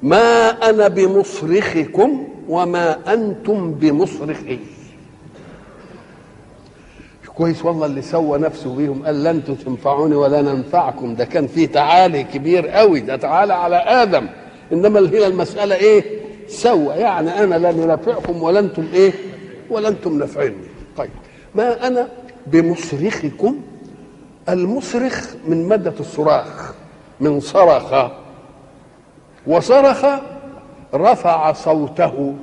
ما انا بمصرخكم وما انتم بمصرخي كويس والله اللي سوى نفسه بيهم قال لن تنفعوني ولا ننفعكم ده كان فيه تعالي كبير قوي ده تعالى على ادم انما هنا المساله ايه سوى يعني انا لن انفعكم ولا انتم ايه ولا انتم نافعيني طيب ما انا بمصرخكم المصرخ من ماده الصراخ من صرخ وصرخ رفع صوته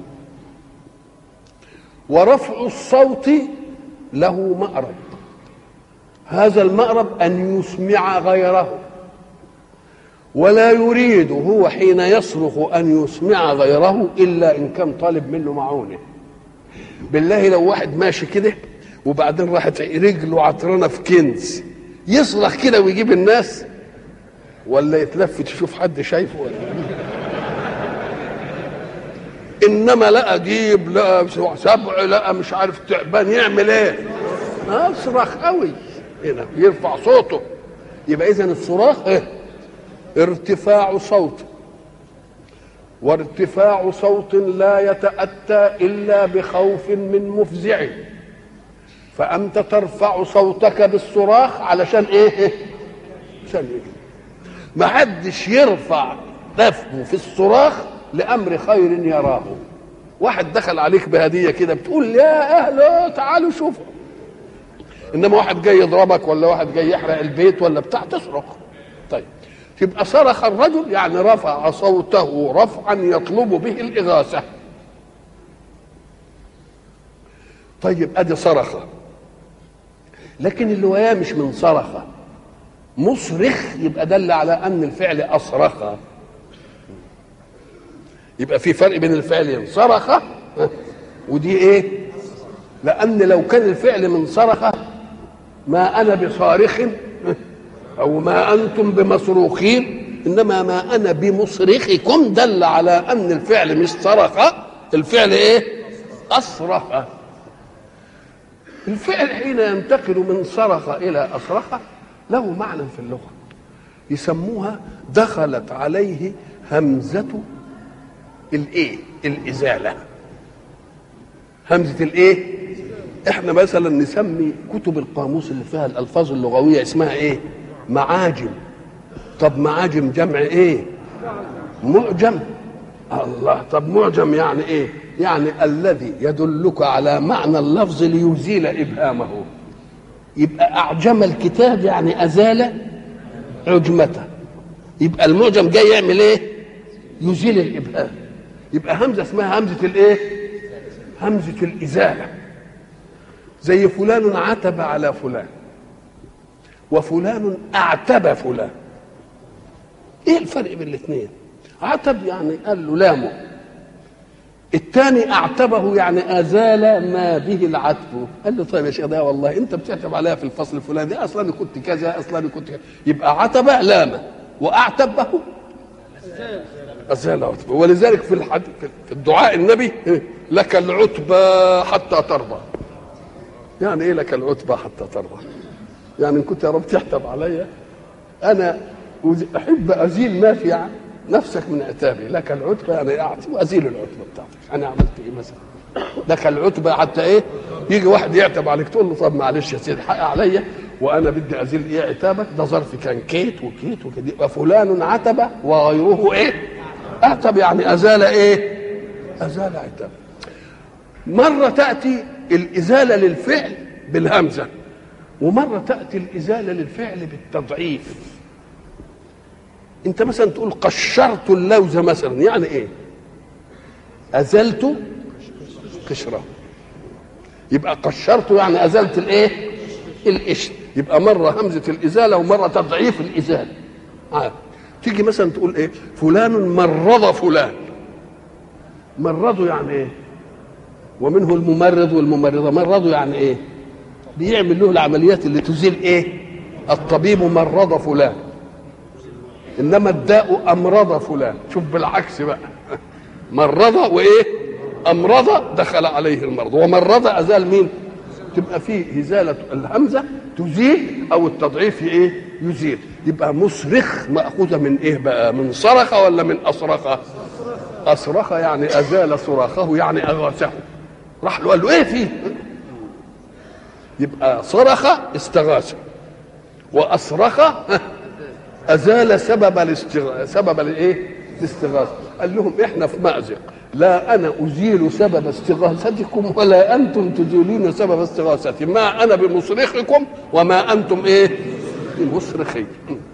ورفع الصوت له مأرب هذا المأرب أن يسمع غيره ولا يريد هو حين يصرخ أن يسمع غيره إلا إن كان طالب منه معونه بالله لو واحد ماشي كده وبعدين راحت رجله عطرانه في كنز يصرخ كده ويجيب الناس ولا يتلفت يشوف حد شايفه ولا انما لقى جيب لقى سبع لقى مش عارف تعبان يعمل ايه اصرخ قوي هنا يرفع صوته يبقى اذا الصراخ ايه ارتفاع صوت وارتفاع صوت لا يتأتى إلا بخوف من مفزع فأنت ترفع صوتك بالصراخ علشان إيه؟ عشان إيه؟ ما حدش يرفع دفه في الصراخ لأمر خير يراه واحد دخل عليك بهدية كده بتقول يا أهلا تعالوا شوفوا إنما واحد جاي يضربك ولا واحد جاي يحرق البيت ولا بتاع تصرخ طيب تبقى صرخ الرجل يعني رفع صوته رفعا يطلب به الإغاثة طيب ادي صرخه لكن اللي وياه مش من صرخه مصرخ يبقى دل على ان الفعل اصرخ يبقى في فرق بين الفعلين صرخ ودي ايه لان لو كان الفعل من صرخ ما انا بصارخ او ما انتم بمصروخين انما ما انا بمصرخكم دل على ان الفعل مش صرخ الفعل ايه اصرخ الفعل حين ينتقل من صرخ الى اصرخ له معنى في اللغه يسموها دخلت عليه همزه الايه الازاله همزه الايه احنا مثلا نسمي كتب القاموس اللي فيها الالفاظ اللغويه اسمها ايه معاجم طب معاجم جمع ايه معجم الله طب معجم يعني ايه يعني الذي يدلك على معنى اللفظ ليزيل ابهامه يبقى اعجم الكتاب يعني ازال عجمته يبقى المعجم جاي يعمل ايه يزيل الابهام يبقى همزه اسمها همزه الايه همزه الازاله زي فلان عتب على فلان وفلان اعتب فلان ايه الفرق بين الاثنين عتب يعني قال له لامه الثاني اعتبه يعني ازال ما به العتب قال له طيب يا شيخ ده والله انت بتعتب عليها في الفصل الفلاني اصلا كنت كذا اصلا كنت كذا يبقى عتب لامه واعتبه ازال عتبه ولذلك في الحد في الدعاء النبي لك العتبى حتى ترضى يعني ايه لك العتبى حتى ترضى يعني ان كنت يا رب تحتب عليا انا احب ازيل ما في نفسك من عتابي لك العتبى انا اعطي وازيل العتبى بتاعتك انا عملت ايه مثلا لك العتبى حتى ايه يجي واحد يعتب عليك تقول له طب معلش يا سيدي حق عليا وانا بدي ازيل ايه عتابك ده ظرف كان كيت وكيت وكده يبقى فلان عتب وغيره ايه اعتب يعني ازال ايه ازال عتاب مره تاتي الازاله للفعل بالهمزه ومره تاتي الازاله للفعل بالتضعيف انت مثلا تقول قشرت اللوز مثلا يعني ايه ازلت قشره يبقى قشرت يعني ازلت الايه القشر يبقى مره همزه الازاله ومره تضعيف الازاله آه. تيجي مثلا تقول ايه فلان مرض فلان مرضه يعني ايه ومنه الممرض والممرضه مرضه يعني ايه بيعمل له العمليات اللي تزيل ايه الطبيب مرض فلان انما الداء امرض فلان شوف بالعكس بقى مرض وايه امرض دخل عليه المرض ومرض ازال مين تبقى فيه ازاله الهمزه تزيل او التضعيف ايه يزيل يبقى مصرخ مأخوذة من ايه بقى من صرخ ولا من أصرخ أصرخ يعني أزال صراخه يعني أغاثه راح له قال له ايه فيه يبقى صرخ استغاث واصرخ ازال سبب الاستغ... سبب الايه الاستغاثه قال لهم احنا في مازق لا انا ازيل سبب استغاثتكم ولا انتم تزيلون سبب استغاثتي ما انا بمصرخكم وما انتم ايه بمصرخي